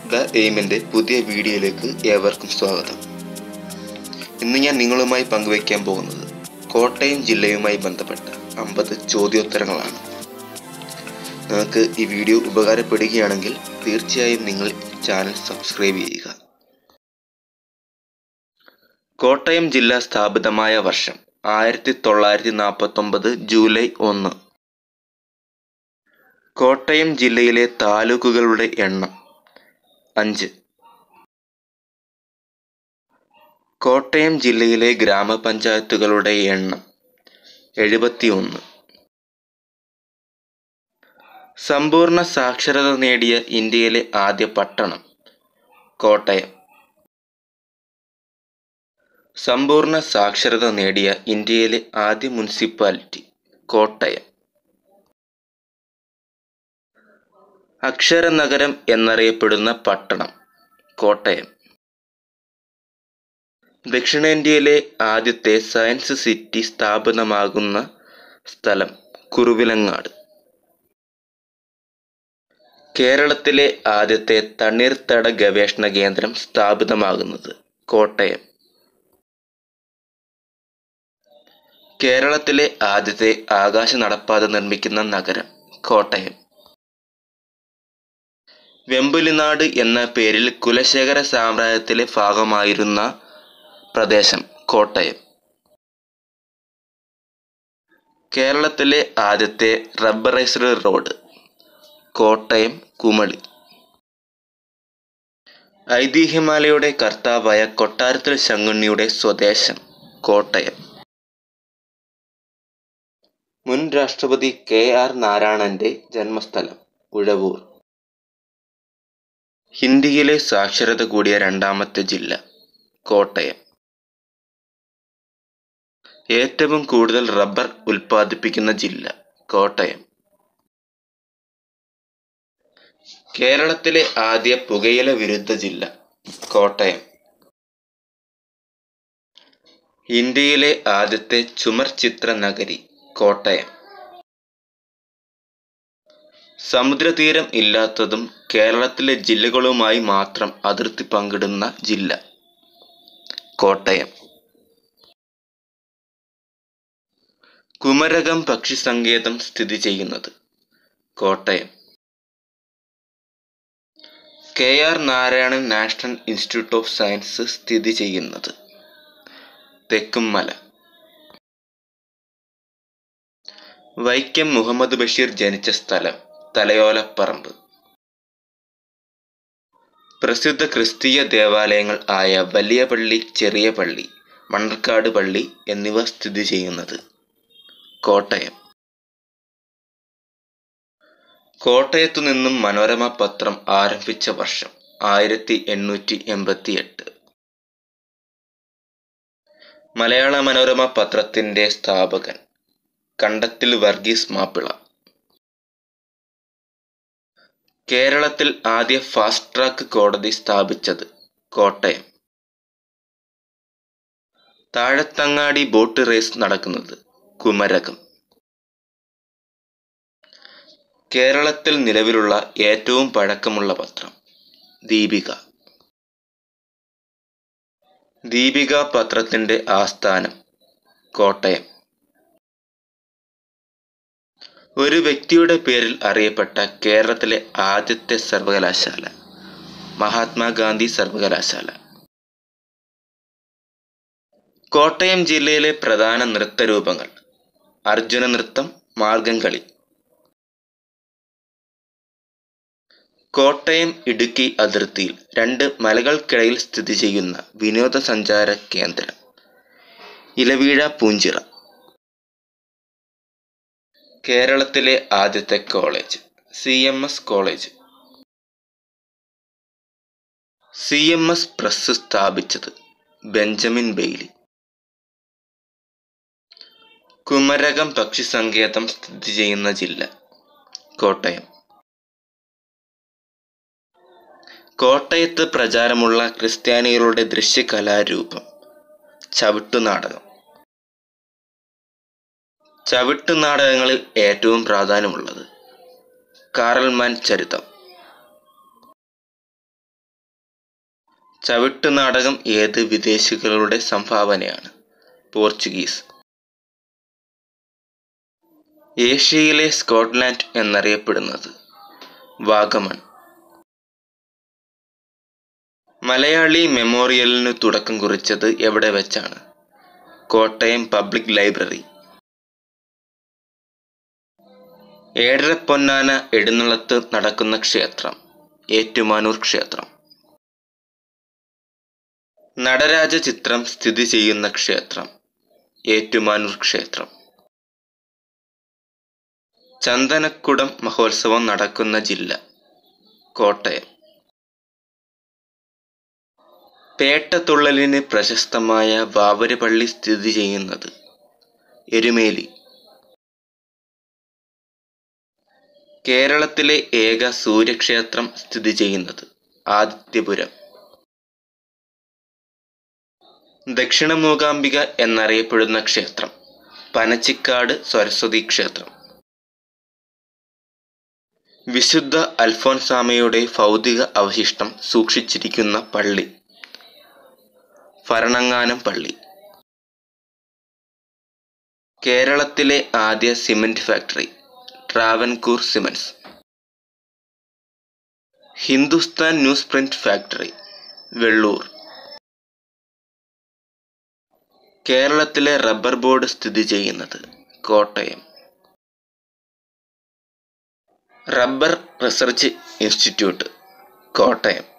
the എയിമിൻ്റെ പുതിയ വീഡിയോയിലേക്ക് ഏവർക്കും സ്വാഗതം ഇന്ന് ഞാൻ നിങ്ങളുമായി പങ്കുവയ്ക്കാൻ പോകുന്നത് കോട്ടയം ജില്ലയുമായി ബന്ധപ്പെട്ട അമ്പത് ചോദ്യോത്തരങ്ങളാണ് നിങ്ങൾക്ക് ഈ വീഡിയോ ഉപകാരപ്പെടുകയാണെങ്കിൽ തീർച്ചയായും നിങ്ങൾ ചാനൽ സബ്സ്ക്രൈബ് ചെയ്യുക കോട്ടയം ജില്ല സ്ഥാപിതമായ വർഷം ആയിരത്തി തൊള്ളായിരത്തി നാൽപ്പത്തൊമ്പത് ജൂലൈ ഒന്ന് കോട്ടയം ജില്ലയിലെ താലൂക്കുകളുടെ എണ്ണം അഞ്ച് കോട്ടയം ജില്ലയിലെ ഗ്രാമപഞ്ചായത്തുകളുടെ എണ്ണം എഴുപത്തിയൊന്ന് സമ്പൂർണ്ണ സാക്ഷരത നേടിയ ഇന്ത്യയിലെ ആദ്യ പട്ടണം കോട്ടയം സമ്പൂർണ്ണ സാക്ഷരത നേടിയ ഇന്ത്യയിലെ ആദ്യ മുനിസിപ്പാലിറ്റി കോട്ടയം അക്ഷരനഗരം എന്നറിയപ്പെടുന്ന പട്ടണം കോട്ടയം ദക്ഷിണേന്ത്യയിലെ ആദ്യത്തെ സയൻസ് സിറ്റി സ്ഥാപിതമാകുന്ന സ്ഥലം കുറുവിലങ്ങാട് കേരളത്തിലെ ആദ്യത്തെ തണ്ണീർത്തട ഗവേഷണ കേന്ദ്രം സ്ഥാപിതമാകുന്നത് കോട്ടയം കേരളത്തിലെ ആദ്യത്തെ ആകാശ നടപ്പാത നിർമ്മിക്കുന്ന നഗരം കോട്ടയം വെമ്പുലിനാട് എന്ന പേരിൽ കുലശേഖര സാമ്രാജ്യത്തിലെ ഭാഗമായിരുന്ന പ്രദേശം കോട്ടയം കേരളത്തിലെ ആദ്യത്തെ റബ്ബറൈസ്ഡ് റോഡ് കോട്ടയം കുമളി ഐതിഹ്യമാലയുടെ കർത്താവായ കൊട്ടാരത്തിൽ ശങ്കുണ്ണിയുടെ സ്വദേശം കോട്ടയം മുൻ രാഷ്ട്രപതി കെ ആർ നാരായണന്റെ ജന്മസ്ഥലം ഉഴവൂർ ഹിന്ദിയിലെ സാക്ഷരത കൂടിയ രണ്ടാമത്തെ ജില്ല കോട്ടയം ഏറ്റവും കൂടുതൽ റബ്ബർ ഉൽപ്പാദിപ്പിക്കുന്ന ജില്ല കോട്ടയം കേരളത്തിലെ ആദ്യ പുകയില വിരുദ്ധ ജില്ല കോട്ടയം ഇന്ത്യയിലെ ആദ്യത്തെ ചുമർ ചിത്ര നഗരി കോട്ടയം സമുദ്രതീരം ഇല്ലാത്തതും കേരളത്തിലെ ജില്ലകളുമായി മാത്രം അതിർത്തി പങ്കിടുന്ന ജില്ല കോട്ടയം കുമരകം പക്ഷി സങ്കേതം സ്ഥിതി ചെയ്യുന്നത് Kottayam K R Narayanan national institute of science സ്ഥിതി ചെയ്യുന്നത് തെക്കുംമല വൈക്കം മുഹമ്മദ് ബഷീർ ജനിച്ച സ്ഥലം തലയോലപ്പറമ്പ് പ്രസിദ്ധ ക്രിസ്തീയ ദേവാലയങ്ങൾ ആയ വലിയ പള്ളി ചെറിയ പള്ളി മണ്ണർക്കാട് പള്ളി എന്നിവ സ്ഥിതി ചെയ്യുന്നത് കോട്ടയം കോട്ടയത്തു നിന്നും മനോരമ പത്രം ആരംഭിച്ച വർഷം ആയിരത്തി എണ്ണൂറ്റി എൺപത്തി എട്ട് മലയാള മനോരമ പത്രത്തിന്റെ സ്ഥാപകൻ കണ്ടത്തിൽ വർഗീസ് മാപ്പിള കേരളത്തിൽ ആദ്യ ഫാസ്റ്റ് ട്രാക്ക് കോടതി സ്ഥാപിച്ചത് കോട്ടയം താഴത്തങ്ങാടി ബോട്ട് റേസ് നടക്കുന്നത് കുമരകം കേരളത്തിൽ നിലവിലുള്ള ഏറ്റവും പഴക്കമുള്ള പത്രം ദീപിക ദീപിക പത്രത്തിന്റെ ആസ്ഥാനം കോട്ടയം ഒരു വ്യക്തിയുടെ പേരിൽ അറിയപ്പെട്ട കേരളത്തിലെ ആദ്യത്തെ സർവകലാശാല മഹാത്മാഗാന്ധി സർവകലാശാല കോട്ടയം ജില്ലയിലെ പ്രധാന നൃത്തരൂപങ്ങൾ അർജുന നൃത്തം മാർഗംകളി കോട്ടയം ഇടുക്കി അതിർത്തിയിൽ രണ്ട് മലകൾക്കിടയിൽ സ്ഥിതി ചെയ്യുന്ന വിനോദസഞ്ചാര കേന്ദ്രം ഇലവീഴ പൂഞ്ചിറ കേരളത്തിലെ ആദ്യത്തെ college C M S college C M S press സ്ഥാപിച്ചത് ബെഞ്ചമിൻ ബെയ്ലി കുമരകം പക്ഷി സങ്കേതം സ്ഥിതി ചെയ്യുന്ന ജില്ല കോട്ടയം കോട്ടയത്ത് പ്രചാരമുള്ള ക്രിസ്ത്യാനികളുടെ ദൃശ്യകലാരൂപം ചവിട്ടുനാടകം ചവിട്ടുനാടകങ്ങളിൽ ഏറ്റവും പ്രാധാന്യമുള്ളത് കാറൽമാൻ ചരിതം ചവിട്ട് നാടകം ഏത് വിദേശികളുടെ സംഭാവനയാണ് പോർച്ചുഗീസ് ഏഷ്യയിലെ സ്കോട്ട്ലാൻഡ് എന്നറിയപ്പെടുന്നത് വാഗമൺ മലയാളി മെമ്മോറിയലിന് തുടക്കം കുറിച്ചത് എവിടെ വെച്ചാണ് കോട്ടയം പബ്ലിക് ലൈബ്രറി ഏഴരപ്പൊന്നാന എഴുന്നള്ളത്ത് നടക്കുന്ന ക്ഷേത്രം ഏറ്റുമാനൂർ ക്ഷേത്രം നടരാജ ചിത്രം സ്ഥിതി ചെയ്യുന്ന ക്ഷേത്രം ഏറ്റുമാനൂർ ക്ഷേത്രം ചന്ദനക്കുടം മഹോത്സവം നടക്കുന്ന ജില്ല കോട്ടയം പേട്ടതുള്ളലിന് പ്രശസ്തമായ വാവരുപള്ളി സ്ഥിതി ചെയ്യുന്നത് എരുമേലി കേരളത്തിലെ ഏക സൂര്യക്ഷേത്രം സ്ഥിതി ചെയ്യുന്നത് ആദിത്യപുരം ദക്ഷിണ മൂകാംബിക എന്നറിയപ്പെടുന്ന ക്ഷേത്രം പനച്ചിക്കാട് സരസ്വതി ക്ഷേത്രം വിശുദ്ധ അൽഫോൻസാമയുടെ ഭൗതിക അവശിഷ്ടം സൂക്ഷിച്ചിരിക്കുന്ന പള്ളി ഭരണങ്ങാനം പള്ളി കേരളത്തിലെ ആദ്യ cement factory Travancore cements Hindustan newsprint factory Velloor കേരളത്തിലെ റബ്ബർ ബോർഡ് സ്ഥിതി ചെയ്യുന്നത് Kottayam rubber research institute Kottayam